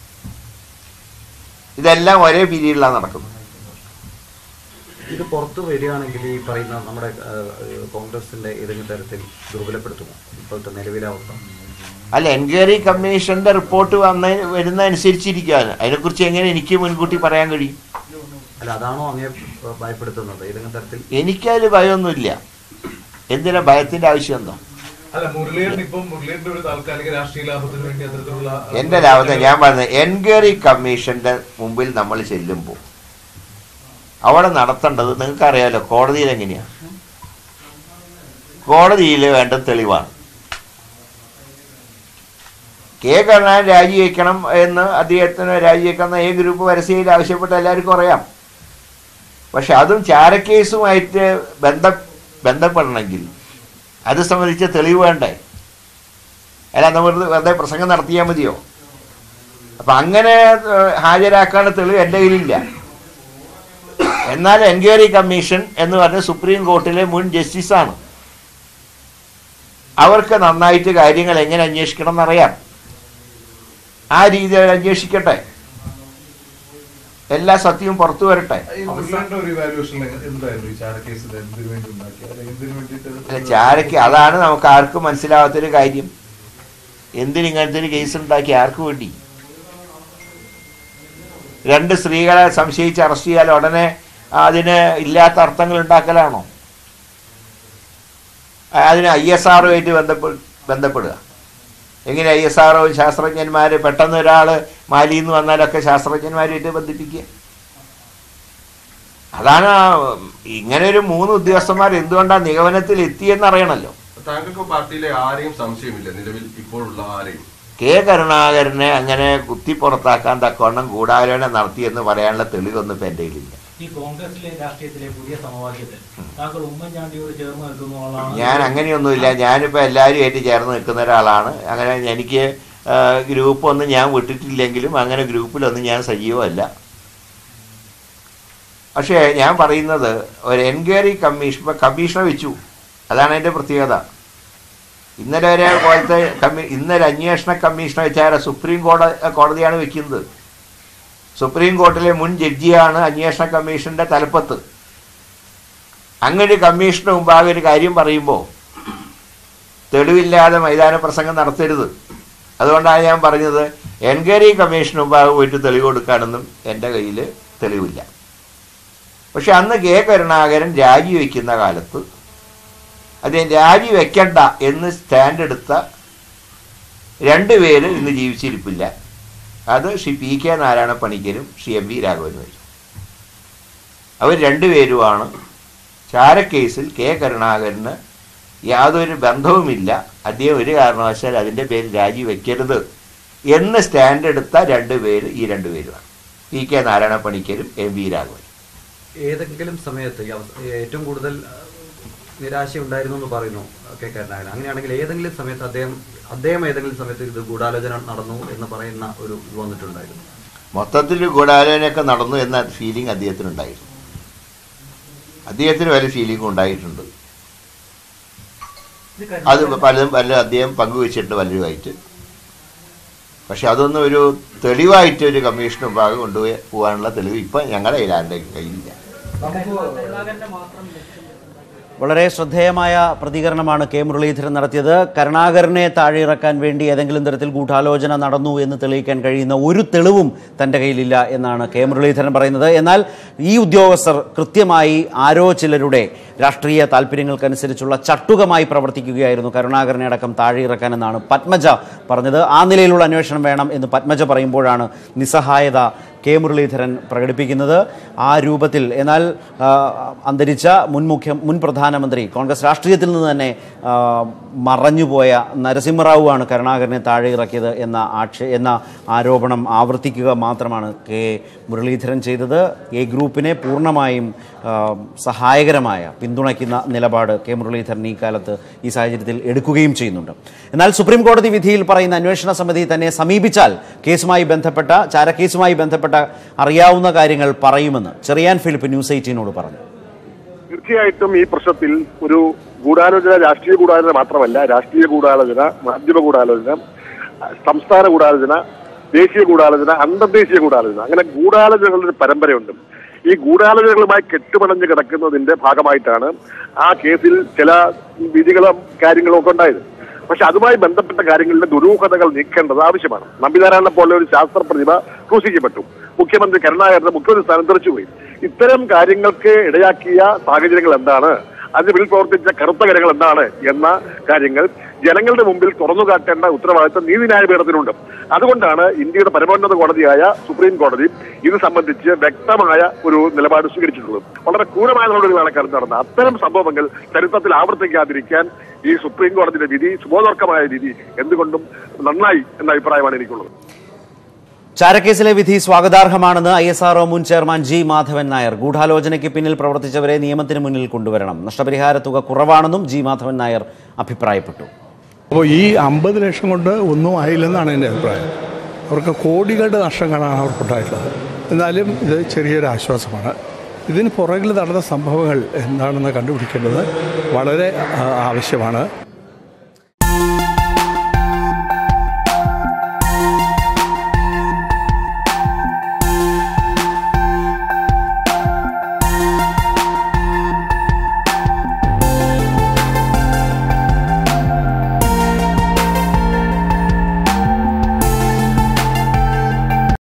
ഇതെല്ലാം ഒരേ പീരീഡിലാണ് നടക്കുന്നത് ഇത് പുറത്തു വരികയാണെങ്കിൽ ഈ പറയുന്ന നമ്മുടെ ആ, കോൺഗ്രസിന്റെ ഏതെങ്കിലും തരത്തിൽ ദുർബലപ്പെടുത്തുമോ ഇപ്പോഴത്തെ നിലവിലെ അവസ്ഥ അല്ല എൻക്വയറി കമ്മീഷന്റെ റിപ്പോർട്ട് വന്ന വരുന്നതനുസരിച്ചിരിക്കുകയാണ് അതിനെക്കുറിച്ച് എങ്ങനെ എനിക്ക് മുൻകൂട്ടി പറയാൻ കഴിയും അല്ല അതാണോ അങ്ങേ ആ, ഭയപ്പെടുത്തുന്നത് ഏതെങ്കിലും തരത്തിൽ എനിക്കതിൽ ഭയമൊന്നുമില്ല എന്തിനാ ഭയത്തിന്റെ ആവശ്യം എന്താ അല്ല മുരളിയേട്ടൻ ഇപ്പം മുരളിയേട്ടന്റെ ഒരു താൽക്കാലിക രാഷ്ട്രീയ ലാഭത്തിന് വേണ്ടി അത്തരത്തിലുള്ള എന്റെ ലാഭത്തെ ഞാൻ പറഞ്ഞത് എൻക്വയറി കമ്മീഷന്റെ മുമ്പിൽ നമ്മൾ ചെല്ലുമ്പോൾ അവിടെ നടത്തേണ്ടത് നിങ്ങൾക്ക് അറിയാലോ കോടതിയിൽ എങ്ങനെയാ കോടതിയിൽ വേണ്ട തെളിവാണ് കെ കരുണാകരൻ രാജിവെക്കണം എന്ന് അദ്ദേഹത്തിന് രാജിവെക്കുന്ന ഏ ഗ്രൂപ്പ് പരസ്യയിൽ ആവശ്യപ്പെട്ട എല്ലാവർക്കും അറിയാം പക്ഷെ അതും ചാരക്കേസുമായിട്ട് ബന്ധ ബന്ധപ്പെടണമെങ്കിൽ അത് സംബന്ധിച്ച തെളിവ് വേണ്ടേ അല്ല നമ്മൾ വെറുതെ പ്രസംഗം നടത്തിയാൽ മതിയോ അപ്പം അങ്ങനെ ഏഹ്, ഹാജരാക്കാനുള്ള തെളിവ് എൻ്റെ കയ്യിലില്ല എന്നാൽ എൻക്വയറി കമ്മീഷൻ എന്ന് പറഞ്ഞ സുപ്രീം കോർട്ടിലെ മുൻ ജസ്റ്റിസാണ് അവർക്ക് നന്നായിട്ട് കാര്യങ്ങൾ എങ്ങനെ അന്വേഷിക്കണം എന്നറിയാം ആ രീതിയിൽ അവർ അന്വേഷിക്കട്ടെ എല്ലാ സത്യവും പുറത്തു വരട്ടെ ഈ മുരളിയേട്ടന്റെ ഒരു ഇവാലുവേഷൻ എന്തായിരുന്നു ഈ ചാരക്കേസ് ഇത് എന്തിനു വേണ്ടി ഉണ്ടാക്കി അല്ലെങ്കിൽ എന്തിനു അല്ല വേണ്ടിയിട്ട് ചാരക്ക് അതാണ് നമുക്ക് ആർക്കും മനസ്സിലാവാത്തൊരു കാര്യം എന്തിന് ഇങ്ങനത്തെ ഒരു കേസ് ഉണ്ടാക്കി ആർക്ക് വേണ്ടി രണ്ട് സ്ത്രീകളെ സംശയിച്ച് അറസ്റ്റ് ചെയ്യാൽ ഉടനെ അതിന് ഇല്ലാത്ത അർത്ഥങ്ങൾ ഉണ്ടാക്കലാണോ ആ, അതിന് ഐ എസ് ആറുമായിട്ട് ബന്ധപ്പെ ബന്ധപ്പെടുക എങ്ങനെ ഐ എസ് ആറോ ശാസ്ത്രജ്ഞന്മാർ പെട്ടെന്ന് ഒരാൾ മാലിയിൽ നിന്ന് വന്നാലൊക്കെ ശാസ്ത്രജ്ഞന്മാരുമായിട്ട് ബന്ധിപ്പിക്കുക അതാണ് ആ, ഇങ്ങനെ ഒരു മൂന്ന് ഉദ്യോഗസ്ഥന്മാർ എന്തുകൊണ്ടാണ് നിഗമനത്തിൽ എത്തിയെന്ന് അറിയണമല്ലോ താങ്കൾക്ക് പാർട്ടിയിലെ ആരെയും സംശയമില്ല നിലവിൽ ഇപ്പോഴുള്ള ആരെയും കെ കരുണാകരനെ അങ്ങനെ കുത്തി പുറത്താക്കാൻ തക്കവണ്ണം ഗൂഢാലോചന നടത്തിയെന്ന് പറയാനുള്ള തെളിവൊന്നും ഇപ്പം എൻ്റെ കയ്യിലില്ല ഈ കോൺഗ്രസിലെ രാഷ്ട്രീയത്തിലെ പുതിയ സമവാക്യത്തിൽ താങ്കൾ ഉമ്മൻചാണ്ടിയോട് ചേർന്ന് നിൽക്കുന്നതാണ് ഞാൻ അങ്ങനെയൊന്നുമില്ല ഞാനിപ്പോൾ എല്ലാവരുമായിട്ട് ചേർന്ന് നിൽക്കുന്ന ഒരാളാണ് അങ്ങനെ എനിക്ക് ആ, ഗ്രൂപ്പൊന്നും ഞാൻ വിട്ടിട്ടില്ലെങ്കിലും അങ്ങനെ ഗ്രൂപ്പിലൊന്നും ഞാൻ സജീവമല്ല പക്ഷേ ഞാൻ പറയുന്നത് ഒരു എൻക്വയറി കമ്മീഷൻ ഇപ്പം കമ്മീഷനെ വെച്ചു അതാണ് അതിൻ്റെ പ്രത്യേകത ഇന്നലെ വരെ പോലത്തെ കമ്മി ഇന്നൊരു അന്വേഷണ കമ്മീഷനെ വെച്ചാൽ സുപ്രീം കോടതി കോടതിയാണ് വെക്കുന്നത് സുപ്രീം കോർട്ടിലെ മുൻ ജഡ്ജിയാണ് അന്വേഷണ കമ്മീഷന്റെ തലപ്പത്ത് അങ്ങനെ കമ്മീഷന് മുമ്പാകെ ഒരു കാര്യം പറയുമ്പോൾ തെളിവില്ലാതെ മൈതാന പ്രസംഗം നടത്തരുത് അതുകൊണ്ടാണ് ഞാൻ പറഞ്ഞത് എൻക്വയറി കമ്മീഷന് മുമ്പാകെ പോയിട്ട് തെളിവ് കൊടുക്കാനൊന്നും എൻ്റെ കയ്യിൽ തെളിവില്ല പക്ഷെ അന്ന് കെ കരുണാകരൻ രാജിവെക്കുന്ന കാലത്ത് അദ്ദേഹം രാജിവെക്കണ്ട എന്ന് സ്റ്റാൻഡ് എടുത്ത രണ്ടുപേര് ഇന്ന് ജീവിച്ചിരിപ്പില്ല അത് ശ്രീ പി കെ നാരായണ പണിക്കരും ശ്രീ എം വി രാഘവനുമായിരുന്നു അവർ രണ്ടുപേരുമാണ് ചാരക്കേസിൽ കെ കരുണാകരന് യാതൊരു ബന്ധവുമില്ല അദ്ദേഹം ഒരു കാരണവശാൽ അതിൻ്റെ പേര് രാജിവെക്കരുത് എന്ന് സ്റ്റാൻഡ് എടുത്ത രണ്ടുപേര് ഈ രണ്ടുപേരുമാണ് പി കെ നാരായണ പണിക്കരും എം വി രാഘവനും ഏതെങ്കിലും സമയത്ത് ഈ അവസ- ഏറ്റവും കൂടുതൽ ആ, നിരാശ ഉണ്ടായിരുന്നു എന്ന് പറയുന്നു കെ കരുണാകരൻ അങ്ങനെയാണെങ്കിൽ ഏതെങ്കിലും സമയത്ത് അദ്ദേഹം അദ്ദേഹം ഏതെങ്കിലും സമയത്ത് ഇത് ഗൂഢാലോചന നടന്നു എന്ന് പറയുന്ന ഒരു ഇത് വന്നിട്ടുണ്ടായിരുന്നു മൊത്തത്തിൽ ഗൂഢാലോചനയൊക്കെ നടന്നു എന്ന ഫീലിംഗ് അദ്ദേഹത്തിനുണ്ടായിരുന്നു അദ്ദേഹത്തിന് വല്ല ഫീലിംഗ് ഉണ്ടായിട്ടുണ്ട് അത് പലതും പല അദ്ദേഹം പങ്കുവച്ചിട്ടുണ്ട് പലരുമായിട്ട് പക്ഷെ അതൊന്നും ഒരു തെളിവായിട്ട് ഒരു കമ്മീഷൻ മുമ്പാകെ കൊണ്ടുപോയി പോകാനുള്ള തെളിവ് ഇപ്പം ഞങ്ങളുടെ കയ്യിൽ ആരുടെ കയ്യിലില്ല വളരെ ശ്രദ്ധേയമായ പ്രതികരണമാണ് കെ മുരളീധരൻ നടത്തിയത് കരുണാകരനെ താഴെയിറക്കാൻ വേണ്ടി ഏതെങ്കിലും തരത്തിൽ ഗൂഢാലോചന നടന്നു എന്ന് തെളിയിക്കാൻ കഴിയുന്ന ഒരു തെളിവും തൻ്റെ കയ്യിലില്ല എന്നാണ് കെ മുരളീധരൻ പറയുന്നത് എന്നാൽ ഈ ഉദ്യോഗസ്ഥർ കൃത്യമായി ആരോ ചിലരുടെ രാഷ്ട്രീയ താല്പര്യങ്ങൾക്കനുസരിച്ചുള്ള ചട്ടുകമായി പ്രവർത്തിക്കുകയായിരുന്നു കരുണാകരനെ അടക്കം താഴെയിറക്കാനെന്നാണ് പത്മജ പറഞ്ഞത് ആ നിലയിലുള്ള അന്വേഷണം വേണം എന്ന് പത്മജ പറയുമ്പോഴാണ് നിസ്സഹായത കെ മുരളീധരൻ പ്രകടിപ്പിക്കുന്നത് ആ രൂപത്തിൽ എന്നാൽ ആ, അന്തരിച്ച മുൻ മുഖ്യ മുൻ പ്രധാനമന്ത്രി കോൺഗ്രസ് രാഷ്ട്രീയത്തിൽ നിന്ന് തന്നെ ആ, മറഞ്ഞുപോയ നരസിംഹറാവുവാണ് കരുണാകരനെ താഴെ ഇറക്കിയത് എന്ന ആക്ഷേ എന്ന ആരോപണം ആവർത്തിക്കുക മാത്രമാണ് കെ മുരളീധരൻ ചെയ്തത് എ ഗ്രൂപ്പിനെ പൂർണ്ണമായും ആ, സഹായകരമായ പിന്തുണയ്ക്കുന്ന നിലപാട് കെ മുരളീധരൻ ഈ കാലത്ത് ഈ സാഹചര്യത്തിൽ എടുക്കുകയും ചെയ്യുന്നുണ്ട് എന്നാൽ സുപ്രീം കോടതി വിധിയിൽ പറയുന്ന അന്വേഷണ സമിതി തന്നെ സമീപിച്ചാൽ കേസുമായി ബന്ധപ്പെട്ട ചാരക്കേസുമായി ബന്ധപ്പെട്ട അറിയാവുന്ന കാര്യങ്ങൾ പറയുമെന്ന് ചെറിയാൻ ഫിലിപ്പ് ന്യൂസ് എയ്റ്റീനോട് പറഞ്ഞു തീർച്ചയായിട്ടും ഈ പ്രശ്നത്തിൽ ഒരു ഗൂഢാലോചന രാഷ്ട്രീയ ഗൂഢാലോചന മാത്രമല്ല രാഷ്ട്രീയ ഗൂഢാലോചന മാധ്യമ ഗൂഢാലോചന സംസ്ഥാന ഗൂഢാലോചന ദേശീയ ഗൂഢാലോചന അന്തർദേശീയ ഗൂഢാലോചന അങ്ങനെ ഗൂഢാലോചനകളുടെ ഒരു പരമ്പരയുണ്ട് ഈ ഗൂഢാലോചനകളുമായി കെട്ടുപണഞ്ഞ് കിടക്കുന്നതിന്റെ ഭാഗമായിട്ടാണ് ആ കേസിൽ ചില വിധികളും കാര്യങ്ങളും ഒക്കെ ഉണ്ടായത് പക്ഷെ അതുമായി ബന്ധപ്പെട്ട കാര്യങ്ങളിലെ ദുരൂഹതകൾ നീക്കേണ്ടത് ആവശ്യമാണ് നമ്പിനാരായണനെ പോലെ ഒരു ശാസ്ത്ര പ്രതിഭ ക്രൂശിക്കപ്പെട്ടു മുഖ്യമന്ത്രി കരുണാകരന്റെ മുഖ്യമന്ത്രി സ്ഥാനം തെറിച്ചുപോയി ഇത്തരം കാര്യങ്ങൾക്ക് ഇടയാക്കിയ സാഹചര്യങ്ങൾ എന്താണ് അതിന് പിന്നിൽ പ്രവർത്തിച്ച കറുത്ത കരങ്ങൾ എന്താണ് എന്ന കാര്യങ്ങൾ ജനങ്ങളുടെ മുമ്പിൽ തുറന്നു കാട്ടേണ്ട ഉത്തരവാദിത്തം നീതിന്യായ പീഠത്തിനുണ്ട് അതുകൊണ്ടാണ് ഇന്ത്യയുടെ പരമോന്നത കോടതിയായ സുപ്രീം കോടതി ഇത് സംബന്ധിച്ച് വ്യക്തമായ ഒരു നിലപാട് സ്വീകരിച്ചിട്ടുള്ളത് വളരെ ക്രൂരമായ നടപടികളാണ് കാലത്ത് നടന്നത് അത്തരം സംഭവങ്ങൾ ചരിത്രത്തിൽ ആവർത്തിക്കാതിരിക്കാൻ ഈ സുപ്രീം കോടതിയുടെ വിധി സുബോധർക്കമായ വിധി എന്തുകൊണ്ടും നന്നായി എന്ന അഭിപ്രായമാണ് എനിക്കുള്ളത് ചാരക്കേസിലെ വിധി സ്വാഗതാർഹമാണെന്ന് ഐ എസ് ആർഒ മുൻ ചെയർമാൻ ജി മാധവൻ നായർ ഗൂഢാലോചനയ്ക്ക് പിന്നിൽ പ്രവർത്തിച്ചവരെ നിയമത്തിന് മുന്നിൽ കൊണ്ടുവരണം നഷ്ടപരിഹാര തുക കുറവാണെന്നും ജി മാധവൻ നായർ അഭിപ്രായപ്പെട്ടു അപ്പോൾ ഈ അമ്പത് ലക്ഷം കൊണ്ട് ഒന്നും ആയില്ലെന്നാണ് എൻ്റെ അഭിപ്രായം അവർക്ക് കോടികളുടെ നഷ്ടങ്ങളാണ് അവർക്കുണ്ടായിട്ടുള്ളത് എന്നാലും ഇത് ചെറിയൊരു ആശ്വാസമാണ് ഇതിന് പുറകിൽ നടന്ന സംഭവങ്ങൾ എന്താണെന്ന് കണ്ടുപിടിക്കേണ്ടത് വളരെ ആ, ആവശ്യമാണ്